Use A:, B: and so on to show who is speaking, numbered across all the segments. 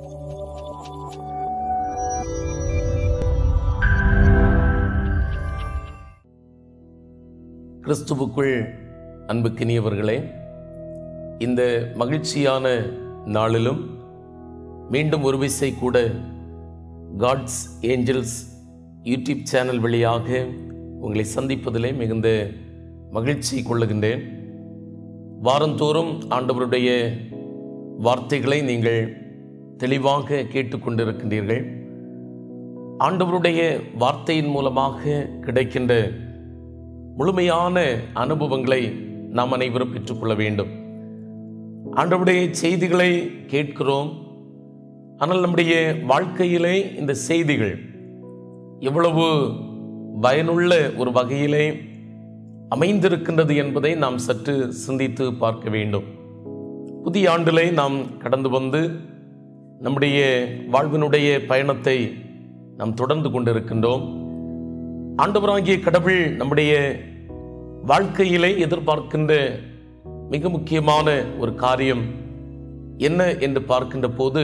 A: கிறிஸ்துவுக்குள் அன்புக்கினியவர்களே இந்த மகிழ்ச்சியான நாளிலும் மீண்டும் ஒரு விசை கூட காட்ஸ் ஏஞ்சல்ஸ் யூடியூப் சேனல் வழியாக உங்களை சந்திப்பதிலே மிகுந்த மகிழ்ச்சி கொள்ளுகின்றேன் வாரந்தோறும் ஆண்டவருடைய வார்த்தைகளை நீங்கள் தெளிவாக கேட்டுக்கொண்டிருக்கின்றீர்கள் ஆண்டவருடைய வார்த்தையின் மூலமாக கிடைக்கின்ற முழுமையான அனுபவங்களை நாம் அனைவரும் பெற்றுக்கொள்ள வேண்டும் ஆண்டவருடைய செய்திகளை கேட்கிறோம் ஆனால் நம்முடைய வாழ்க்கையிலே இந்த செய்திகள் எவ்வளவு பயனுள்ள ஒரு வகையிலே அமைந்திருக்கின்றது என்பதை நாம் சற்று சிந்தித்து பார்க்க வேண்டும் புதிய ஆண்டிலே நாம் கடந்து வந்து நம்முடைய வாழ்வினுடைய பயணத்தை நாம் தொடர்ந்து கொண்டிருக்கின்றோம் ஆண்டவராகிய கடவுள் நம்முடைய வாழ்க்கையிலே எதிர்பார்க்கின்ற மிக முக்கியமான ஒரு காரியம் என்ன என்று பார்க்கின்ற போது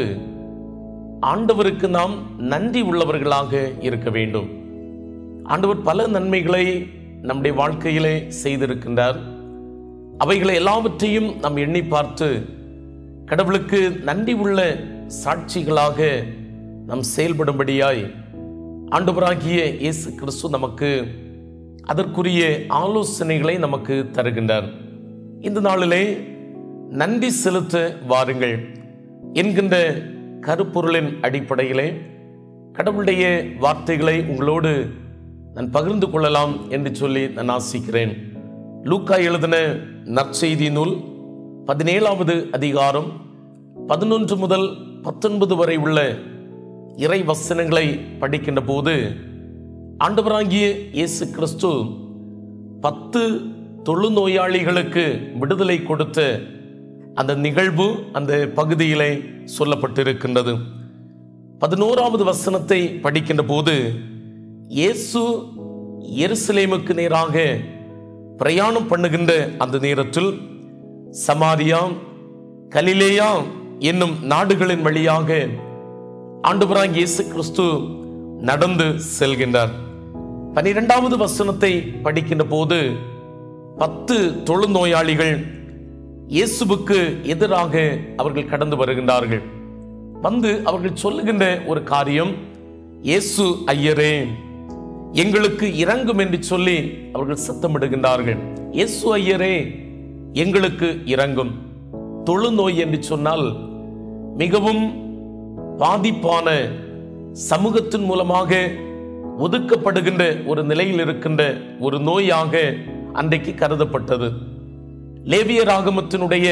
A: ஆண்டவருக்கு நாம் நன்றி உள்ளவர்களாக இருக்க வேண்டும் ஆண்டவர் பல நன்மைகளை நம்முடைய வாழ்க்கையிலே செய்திருக்கின்றார் அவைகளை எல்லாவற்றையும் நாம் எண்ணி பார்த்து கடவுளுக்கு நன்றி உள்ள சாட்சிகளாக நாம் செயல்படும்படியாய் ஆண்டவராகிய இயேசு கிறிஸ்து நமக்கு அதற்குரிய ஆலோசனைகளை நமக்கு தருகின்றார் இந்த நாளிலே நன்றி செலுத்த வாருங்கள் என்கின்ற கருப்பொருளின் அடிப்படையிலே கடவுளுடைய வார்த்தைகளை உங்களோடு நான் பகிர்ந்து கொள்ளலாம் என்று சொல்லி நான் ஆசிக்கிறேன் லூக்கா எழுதின நற்செய்தி நூல் பதினேழாவது அதிகாரம் பதினொன்று முதல் பத்தொன்பது வரை உள்ள இறை வசனங்களை படிக்கின்ற போது ஆண்டவராகிய இயேசு கிறிஸ்து பத்து தொழுநோயாளிகளுக்கு விடுதலை கொடுத்த அந்த நிகழ்வு அந்த பகுதியிலே சொல்லப்பட்டிருக்கின்றது பதினோராவது வசனத்தை படிக்கின்ற போது இயேசு எருசலேமுக்கு நேராக பிரயாணம் பண்ணுகின்ற அந்த நேரத்தில் சமாரியா கலிலேயா என்னும் நாடுகளின் வழியாக ஆண்டவராக இயேசு கிறிஸ்து நடந்து செல்கின்றார் பனிரெண்டாவது வசனத்தை படிக்கின்ற போது பத்து தொழுநோயாளிகள் இயேசுவுக்கு எதிராக அவர்கள் கடந்து வருகின்றார்கள் வந்து அவர்கள் சொல்லுகின்ற ஒரு காரியம் இயேசு ஐயரே எங்களுக்கு இறங்கும் என்று சொல்லி அவர்கள் சத்தமிடுகின்றார்கள் இயேசு ஐயரே எங்களுக்கு இறங்கும் தொழுநோய் என்று சொன்னால் மிகவும் பாதிப்பான சமூகத்தின் மூலமாக ஒதுக்கப்படுகின்ற ஒரு நிலையில் இருக்கின்ற ஒரு நோயாக அன்றைக்கு கருதப்பட்டது லேவிய ராகமத்தினுடைய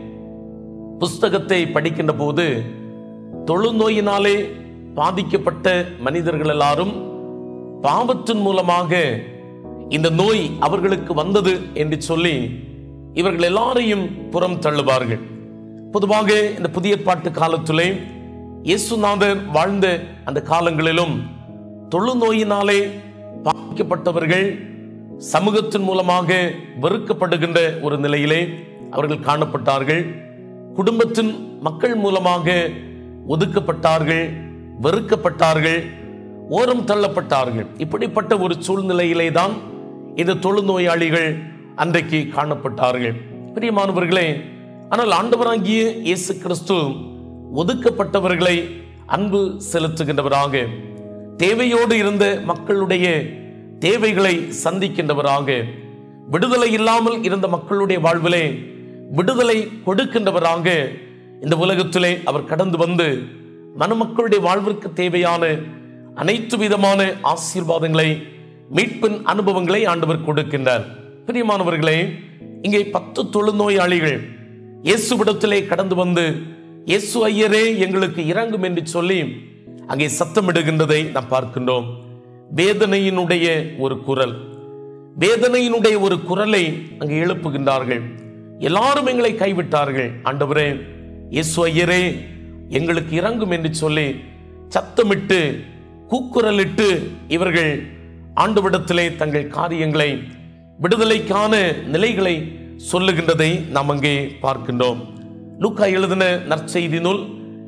A: புஸ்தகத்தை படிக்கின்ற போது தொழுநோயினாலே பாதிக்கப்பட்ட மனிதர்கள் எல்லாரும் பாவத்தின் மூலமாக இந்த நோய் அவர்களுக்கு வந்தது என்று சொல்லி இவர்கள் எல்லாரையும் புறம் தள்ளுவார்கள் பொதுவாக இந்த புதிய பாட்டு காலத்திலே இயேசுநாதர் வாழ்ந்த அந்த காலங்களிலும் தொழுநோயினாலே பாதிக்கப்பட்டவர்கள் சமூகத்தின் மூலமாக வெறுக்கப்படுகின்ற ஒரு நிலையிலே அவர்கள் காணப்பட்டார்கள் குடும்பத்தின் மக்கள் மூலமாக ஒதுக்கப்பட்டார்கள் வெறுக்கப்பட்டார்கள் ஓரம் தள்ளப்பட்டார்கள் இப்படிப்பட்ட ஒரு சூழ்நிலையிலே தான் இந்த தொழுநோயாளிகள் அன்றைக்கு காணப்பட்டார்கள் பிரியமானவர்களே ஆனால் ஆண்டவராகிய இயேசு கிறிஸ்து ஒதுக்கப்பட்டவர்களை அன்பு செலுத்துகின்றவராக தேவையோடு இருந்த மக்களுடைய தேவைகளை சந்திக்கின்றவராக விடுதலை இல்லாமல் இருந்த மக்களுடைய வாழ்விலே விடுதலை கொடுக்கின்றவராக இந்த உலகத்திலே அவர் கடந்து வந்து மணமக்களுடைய வாழ்விற்கு தேவையான அனைத்து விதமான ஆசீர்வாதங்களை மீட்பின் அனுபவங்களை ஆண்டவர் கொடுக்கின்றார் பிரியமானவர்களே இங்கே பத்து தொழுநோயாளிகள் இயேசுவிடத்திலே கடந்து வந்து இயேசு ஐயரே எங்களுக்கு இறங்கும் என்று சொல்லி அங்கே சத்தமிடுகின்றதை நாம் பார்க்கின்றோம் வேதனையினுடைய ஒரு குரல் வேதனையினுடைய ஒரு குரலை அங்கே எழுப்புகின்றார்கள் எல்லாரும் எங்களை கைவிட்டார்கள் ஆண்டவரே இயேசு ஐயரே எங்களுக்கு இறங்கும் என்று சொல்லி சத்தமிட்டு கூக்குரலிட்டு இவர்கள் ஆண்டவிடத்திலே தங்கள் காரியங்களை விடுதலைக்கான நிலைகளை சொல்லுகின்றதை நாம் அங்கே பார்க்கின்றோம் லூக்கா எழுதின நற்செய்தி நூல்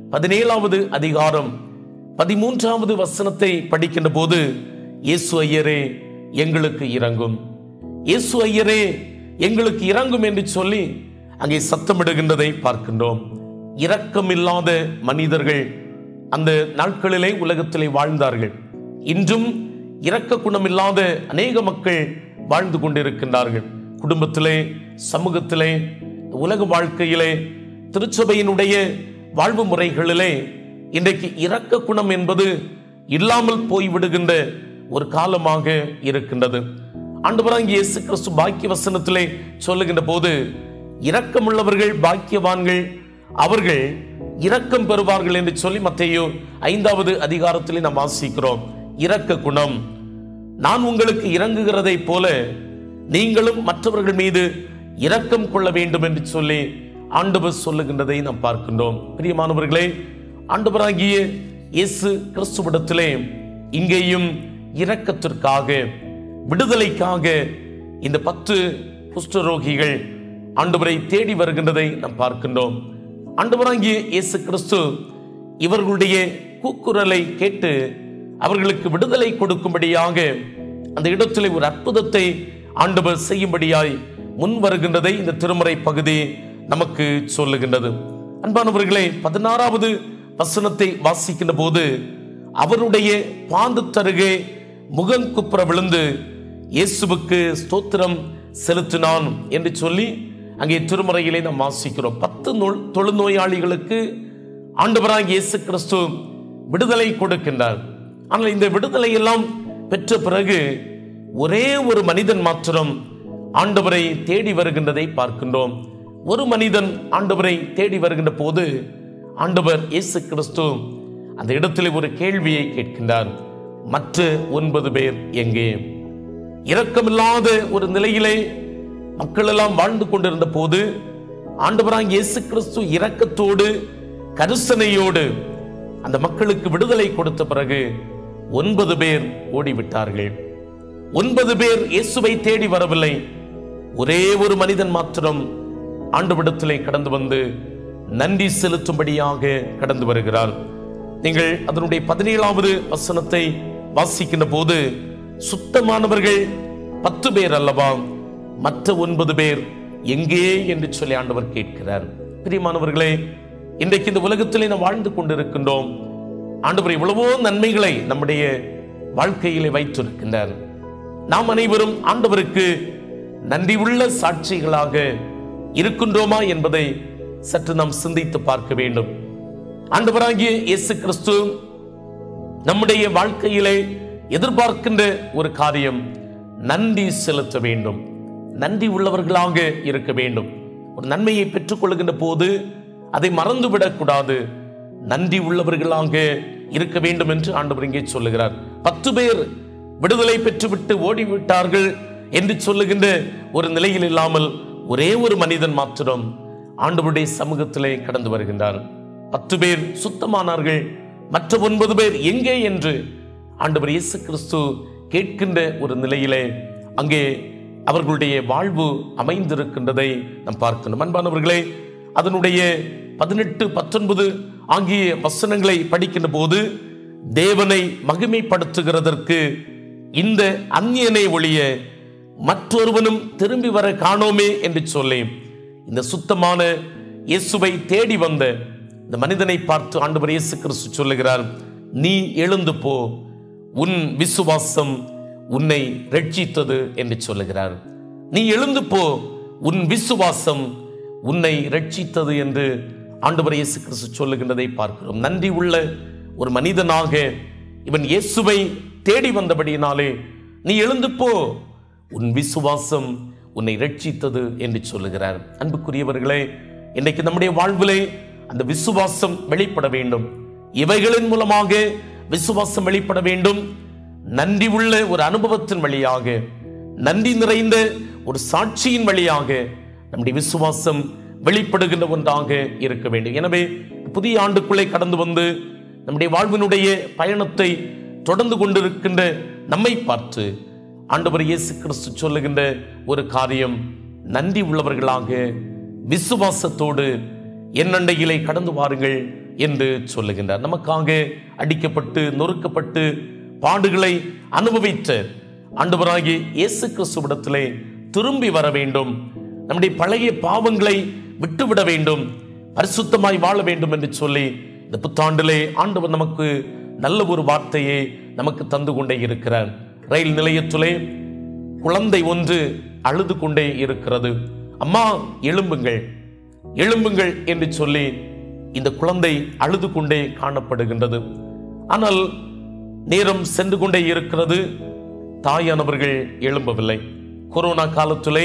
A: பதினேழாவது அதிகாரம் பதிமூன்றாவது வசனத்தை படிக்கின்ற போது இயேசு ஐயரே எங்களுக்கு இறங்கும் இயேசு ஐயரே எங்களுக்கு இறங்கும் என்று சொல்லி அங்கே சத்தமிடுகின்றதை பார்க்கின்றோம் இரக்கமில்லாத மனிதர்கள் அந்த நாட்களிலே உலகத்திலே வாழ்ந்தார்கள் இன்றும் இரக்க குணமில்லாத அநேக மக்கள் வாழ்ந்து கொண்டிருக்கின்றார்கள் குடும்பத்திலே சமூகத்திலே உலக வாழ்க்கையிலே திருச்சபையினுடைய வாழ்வு முறைகளிலே இன்றைக்கு இரக்க குணம் என்பது இல்லாமல் போய்விடுகின்ற ஒரு காலமாக இருக்கின்றது ஆண்டவராகிய இயேசு கிறிஸ்து பாக்கிய வசனத்திலே சொல்லுகின்ற போது இரக்கமுள்ளவர்கள் பாக்கியவான்கள் அவர்கள் இரக்கம் பெறுவார்கள் என்று சொல்லி மத்தேயு ஐந்தாவது அதிகாரத்திலே நாம் வாசிக்கிறோம் இரக்க குணம் நான் உங்களுக்கு இறங்குகிறதை போல நீங்களும் மற்றவர்கள் மீது இரக்கம் கொள்ள வேண்டும் என்று சொல்லி ஆண்டவர் சொல்லுகின்றதை நாம் பார்க்கின்றோம் பிரியமானவர்களே ஆண்டவராகிய இயேசு கிறிஸ்துவிடத்திலே இங்கேயும் இரக்கத்திற்காக விடுதலைக்காக இந்த பத்து குஷ்டரோகிகள் ஆண்டவரை தேடி வருகின்றதை நாம் பார்க்கின்றோம் ஆண்டவராகிய இயேசு கிறிஸ்து இவர்களுடைய கூக்குரலை கேட்டு அவர்களுக்கு விடுதலை கொடுக்கும்படியாக அந்த இடத்திலே ஒரு அற்புதத்தை ஆண்டவர் செய்யும்படியாய் முன் வருகின்றதை இந்த திருமறை பகுதி நமக்கு சொல்லுகின்றது அன்பானவர்களே பதினாறாவது வசனத்தை வாசிக்கின்ற போது அவருடைய பாந்து தருகே முகம் குப்புற விழுந்து இயேசுவுக்கு ஸ்தோத்திரம் செலுத்தினான் என்று சொல்லி அங்கே திருமறையிலே நாம் வாசிக்கிறோம் பத்து நோய் தொழுநோயாளிகளுக்கு ஆண்டவராக இயேசு கிறிஸ்து விடுதலை கொடுக்கின்றார் ஆனால் இந்த விடுதலை எல்லாம் பெற்ற பிறகு ஒரே ஒரு மனிதன் மாத்திரம் ஆண்டவரை தேடி வருகின்றதை பார்க்கின்றோம் ஒரு மனிதன் ஆண்டவரை தேடி வருகின்ற போது ஆண்டவர் இயேசு கிறிஸ்து அந்த இடத்தில் ஒரு கேள்வியை கேட்கின்றார் மற்ற ஒன்பது பேர் எங்கே இரக்கமில்லாத ஒரு நிலையிலே மக்கள் எல்லாம் வாழ்ந்து கொண்டிருந்த போது ஆண்டவராக இயேசு கிறிஸ்து இரக்கத்தோடு கருசனையோடு அந்த மக்களுக்கு விடுதலை கொடுத்த பிறகு ஒன்பது பேர் ஓடிவிட்டார்கள் ஒன்பது பேர் இயேசுவை தேடி வரவில்லை ஒரே ஒரு மனிதன் மாத்திரம் ஆண்டவிடத்திலே கடந்து வந்து நன்றி செலுத்தும்படியாக கடந்து வருகிறார் நீங்கள் அதனுடைய பதினேழாவது வசனத்தை வாசிக்கின்ற போது சுத்தமானவர்கள் பத்து பேர் அல்லவா மற்ற ஒன்பது பேர் எங்கே என்று சொல்லி ஆண்டவர் கேட்கிறார் பிரியமானவர்களே இன்றைக்கு இந்த உலகத்திலே நாம் வாழ்ந்து கொண்டிருக்கின்றோம் ஆண்டவர் எவ்வளவோ நன்மைகளை நம்முடைய வாழ்க்கையிலே வைத்திருக்கின்றார் நாம் அனைவரும் ஆண்டவருக்கு நன்றி உள்ள சாட்சிகளாக இருக்கின்றோமா என்பதை சற்று நாம் சிந்தித்து பார்க்க வேண்டும் ஆண்டவராகிய இயேசு கிறிஸ்து நம்முடைய வாழ்க்கையிலே எதிர்பார்க்கின்ற ஒரு காரியம் நன்றி செலுத்த வேண்டும் நன்றி உள்ளவர்களாக இருக்க வேண்டும் ஒரு நன்மையை பெற்றுக்கொள்கின்ற போது அதை மறந்துவிடக் கூடாது நன்றி உள்ளவர்களாக இருக்க வேண்டும் என்று ஆண்டவர் இங்கே சொல்லுகிறார் பத்து பேர் விடுதலை பெற்றுவிட்டு ஓடிவிட்டார்கள் என்று சொல்லுகின்ற ஒரு நிலையில் இல்லாமல் ஒரே ஒரு மனிதன் மாத்திரம் ஆண்டவருடைய சமூகத்திலே கடந்து வருகின்றார் பத்து பேர் சுத்தமானார்கள் மற்ற ஒன்பது பேர் எங்கே என்று ஆண்டவர் இயேசு கிறிஸ்து கேட்கின்ற ஒரு நிலையிலே அங்கே அவர்களுடைய வாழ்வு அமைந்திருக்கின்றதை நாம் பார்க்கணும் அன்பானவர்களே அதனுடைய பதினெட்டு பத்தொன்பது ஆகிய வசனங்களை படிக்கின்ற போது தேவனை மகிமைப்படுத்துகிறதற்கு இந்த அந்நியனை ஒழிய மற்றொருவனும் திரும்பி வர காணோமே என்று சொல்லி இந்த சுத்தமான இயேசுவை தேடி வந்த இந்த மனிதனை பார்த்து ஆண்டவர் இயேசு கிறிஸ்து சொல்லுகிறார் நீ எழுந்து போ உன் விசுவாசம் உன்னை ரட்சித்தது என்று சொல்லுகிறார் நீ எழுந்து போ உன் விசுவாசம் உன்னை ரட்சித்தது என்று ஆண்டவர் இயேசு கிறிஸ்து சொல்லுகின்றதை பார்க்கிறோம் நன்றி உள்ள ஒரு மனிதனாக இவன் இயேசுவை தேடி வந்தபடியினாலே நீ எழுந்து போ உன் விசுவாசம் உன்னை ரட்சித்தது என்று சொல்லுகிறார் அன்புக்குரியவர்களே இன்றைக்கு நம்முடைய வாழ்விலே அந்த விசுவாசம் வெளிப்பட வேண்டும் இவைகளின் மூலமாக விசுவாசம் வெளிப்பட வேண்டும் நன்றி உள்ள ஒரு அனுபவத்தின் வழியாக நன்றி நிறைந்த ஒரு சாட்சியின் வழியாக நம்முடைய விசுவாசம் வெளிப்படுகின்ற ஒன்றாக இருக்க வேண்டும் எனவே புதிய ஆண்டுக்குள்ளே கடந்து வந்து நம்முடைய வாழ்வினுடைய பயணத்தை தொடர்ந்து கொண்டிருக்கின்ற நம்மை பார்த்து ஆண்டவர் இயேசு கிறிஸ்து சொல்லுகின்ற ஒரு காரியம் நன்றி உள்ளவர்களாக விசுவாசத்தோடு என்னண்டையிலே கடந்து வாருங்கள் என்று சொல்லுகின்றார் நமக்காக அடிக்கப்பட்டு நொறுக்கப்பட்டு பாடுகளை அனுபவித்த ஆண்டவராகிய இயேசு கிறிஸ்துவிடத்திலே திரும்பி வர வேண்டும் நம்முடைய பழைய பாவங்களை விட்டுவிட வேண்டும் பரிசுத்தமாய் வாழ வேண்டும் என்று சொல்லி இந்த புத்தாண்டிலே ஆண்டவர் நமக்கு நல்ல ஒரு வார்த்தையை நமக்கு தந்து கொண்டே இருக்கிறார் ரயில் நிலையத்திலே குழந்தை ஒன்று அழுது கொண்டே இருக்கிறது அம்மா எழும்புங்கள் எழும்புங்கள் என்று சொல்லி இந்த குழந்தை அழுது கொண்டே காணப்படுகின்றது ஆனால் நேரம் சென்று கொண்டே இருக்கிறது தாயானவர்கள் எழும்பவில்லை கொரோனா காலத்திலே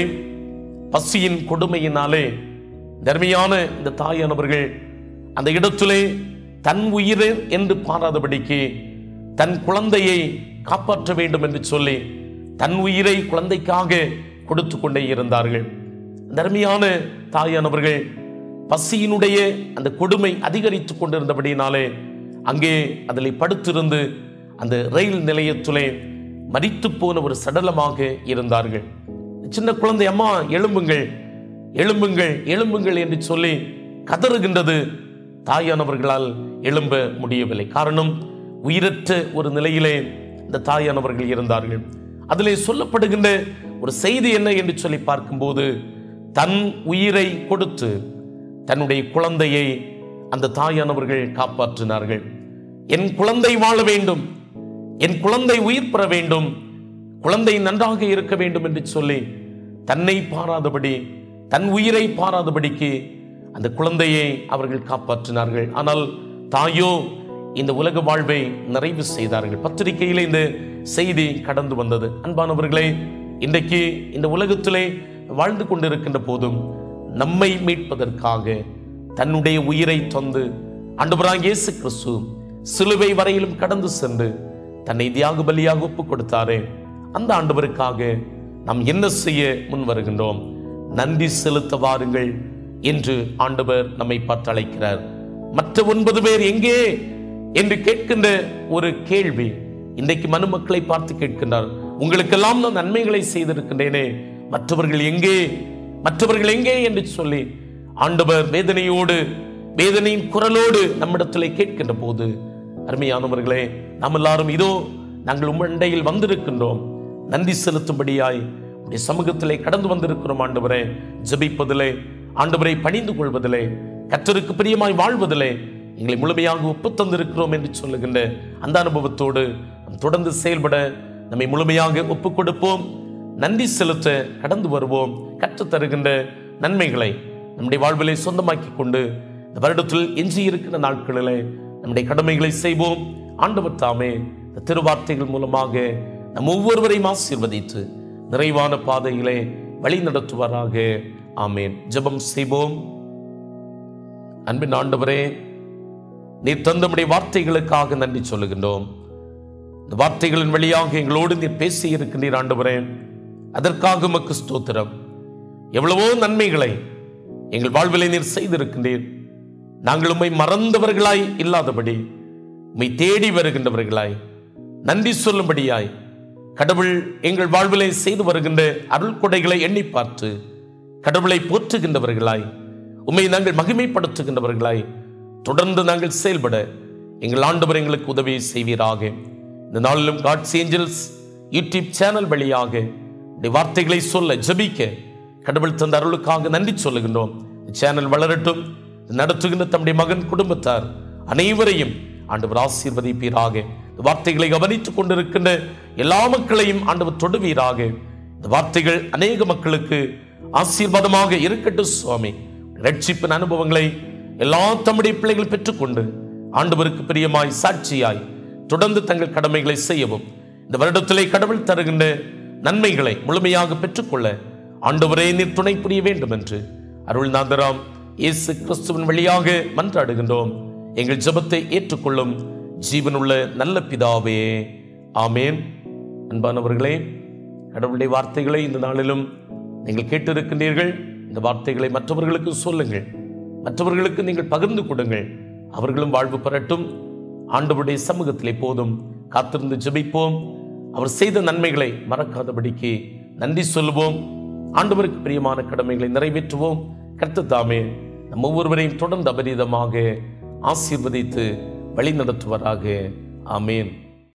A: பசியின் கொடுமையினாலே தர்மையான இந்த தாயானவர்கள் அந்த இடத்திலே தன் உயிர் என்று பாராதபடிக்கு தன் குழந்தையை காப்பாற்ற வேண்டும் என்று சொல்லி தன் உயிரை குழந்தைக்காக கொடுத்து கொண்டே இருந்தார்கள் தர்மையான தாயானவர்கள் பசியினுடைய அந்த கொடுமை அதிகரித்து கொண்டிருந்தபடியினாலே அங்கே அதில் படுத்திருந்து அந்த ரயில் நிலையத்திலே மரித்து போன ஒரு சடலமாக இருந்தார்கள் சின்ன குழந்தை அம்மா எழும்புங்கள் எழும்புங்கள் எழும்புங்கள் என்று சொல்லி கதறுகின்றது தாயானவர்களால் எழும்ப முடியவில்லை காரணம் உயிரற்ற ஒரு நிலையிலே இந்த தாயானவர்கள் இருந்தார்கள் அதிலே சொல்லப்படுகின்ற ஒரு செய்தி என்ன என்று சொல்லி பார்க்கும்போது தன் உயிரை கொடுத்து தன்னுடைய குழந்தையை அந்த தாயானவர்கள் காப்பாற்றினார்கள் என் குழந்தை வாழ வேண்டும் என் குழந்தை உயிர் பெற வேண்டும் குழந்தை நன்றாக இருக்க வேண்டும் என்று சொல்லி தன்னை பாராதபடி தன் உயிரை பாராதபடிக்கு அந்த குழந்தையை அவர்கள் காப்பாற்றினார்கள் ஆனால் தாயோ இந்த உலக வாழ்வை நிறைவு செய்தார்கள் பத்திரிகையில் இந்த செய்தி கடந்து வந்தது அன்பானவர்களே இன்றைக்கு இந்த உலகத்திலே வாழ்ந்து கொண்டிருக்கின்ற போதும் நம்மை மீட்பதற்காக தன்னுடைய உயிரை தந்து ஆண்டவராக இயேசு கிறிஸ்து சிலுவை வரையிலும் கடந்து சென்று தன்னை தியாக பலியாக ஒப்பு கொடுத்தாரே அந்த ஆண்டவருக்காக நாம் என்ன செய்ய முன் வருகின்றோம் நன்றி செலுத்த வாருங்கள் என்று ஆண்டவர் நம்மை பார்த்து அழைக்கிறார் மற்ற ஒன்பது பேர் எங்கே என்று கேட்கின்ற ஒரு கேள்வி இன்றைக்கு மனுமக்களை பார்த்து கேட்கின்றார் உங்களுக்கெல்லாம் நான் நன்மைகளை செய்திருக்கின்றேனே மற்றவர்கள் எங்கே மற்றவர்கள் எங்கே என்று சொல்லி ஆண்டவர் வேதனையோடு வேதனையின் குரலோடு நம்மிடத்திலே கேட்கின்ற போது அருமையானவர்களே நாம் எல்லாரும் இதோ நாங்கள் உம்மண்டையில் வந்திருக்கின்றோம் நன்றி செலுத்தும்படியாய் உடைய சமூகத்திலே கடந்து வந்திருக்கிறோம் ஆண்டவரே ஜெபிப்பதிலே ஆண்டவரை பணிந்து கொள்வதிலே கற்றருக்கு பிரியமாய் வாழ்வதிலே எங்களை முழுமையாக ஒப்பு தந்திருக்கிறோம் என்று சொல்லுகின்ற அந்த அனுபவத்தோடு நாம் தொடர்ந்து செயல்பட நம்மை முழுமையாக ஒப்புக் கொடுப்போம் நன்றி செலுத்த கடந்து வருவோம் கற்றுத் தருகின்ற நன்மைகளை நம்முடைய வாழ்விலை சொந்தமாக்கி கொண்டு இந்த வருடத்தில் எஞ்சி இருக்கிற நாட்களிலே நம்முடைய கடமைகளை செய்வோம் ஆண்டவர் தாமே இந்த திருவார்த்தைகள் மூலமாக நம் ஒவ்வொருவரையும் ஆசீர்வதித்து நிறைவான பாதையிலே வழி நடத்துவாராக ஆமேன் ஜெபம் செய்வோம் அன்பின் ஆண்டவரே நீர் தந்தமுடைய வார்த்தைகளுக்காக நன்றி சொல்லுகின்றோம் இந்த வார்த்தைகளின் வழியாக எங்களோடு நீர் பேசி இருக்கின்றீர் ஆண்டவரே அதற்காக உமக்கு ஸ்தோத்திரம் எவ்வளவோ நன்மைகளை எங்கள் வாழ்விலை நீர் செய்திருக்கின்றீர் நாங்கள் உம்மை மறந்தவர்களாய் இல்லாதபடி உம்மை தேடி வருகின்றவர்களாய் நன்றி சொல்லும்படியாய் கடவுள் எங்கள் வாழ்விலை செய்து வருகின்ற அருள் கொடைகளை எண்ணி பார்த்து கடவுளை போற்றுகின்றவர்களாய் உம்மை நாங்கள் மகிமைப்படுத்துகின்றவர்களாய் தொடர்ந்து நாங்கள் செயல்பட எங்கள் ஆண்டவர் எங்களுக்கு உதவி செய்வீராக இந்த நாளிலும் காட்ஸ் ஏஞ்சல்ஸ் யூடியூப் சேனல் வழியாக இந்த வார்த்தைகளை சொல்ல ஜெபிக்க கடவுள் தந்த அருளுக்காக நன்றி சொல்லுகின்றோம் இந்த சேனல் வளரட்டும் இது நடத்துகின்ற தம்முடைய மகன் குடும்பத்தார் அனைவரையும் ஆண்டவர் ஆசீர்வதிப்பீராக இந்த வார்த்தைகளை கவனித்துக் கொண்டிருக்கின்ற எல்லா மக்களையும் ஆண்டவர் தொடுவீராக இந்த வார்த்தைகள் அநேக மக்களுக்கு ஆசீர்வாதமாக இருக்கட்டும் சுவாமி ரட்சிப்பின் அனுபவங்களை எல்லா தம்முடைய பிள்ளைகள் பெற்றுக்கொண்டு ஆண்டவருக்கு பிரியமாய் சாட்சியாய் தொடர்ந்து தங்கள் கடமைகளை செய்யவும் இந்த வருடத்திலே கடவுள் தருகின்ற நன்மைகளை முழுமையாக பெற்றுக்கொள்ள ஆண்டவரே நீர் துணை புரிய வேண்டும் என்று அருள்நாதராம் இயேசு கிறிஸ்துவின் வழியாக மன்றாடுகின்றோம் எங்கள் ஜெபத்தை ஏற்றுக்கொள்ளும் ஜீவனுள்ள நல்ல பிதாவே ஆமேன் அன்பானவர்களே கடவுளுடைய வார்த்தைகளை இந்த நாளிலும் நீங்கள் கேட்டிருக்கின்றீர்கள் இந்த வார்த்தைகளை மற்றவர்களுக்கு சொல்லுங்கள் மற்றவர்களுக்கு நீங்கள் பகிர்ந்து கொடுங்கள் அவர்களும் வாழ்வு பெறட்டும் ஆண்டவருடைய சமூகத்திலே போதும் காத்திருந்து ஜெபிப்போம் அவர் செய்த நன்மைகளை மறக்காதபடிக்கு நன்றி சொல்லுவோம் ஆண்டவருக்கு பிரியமான கடமைகளை நிறைவேற்றுவோம் கர்த்தர் தாமே நம் ஒவ்வொருவரையும் தொடர்ந்து அபரீதமாக ஆசீர்வதித்து வழிநடத்துவராக ஆமேன்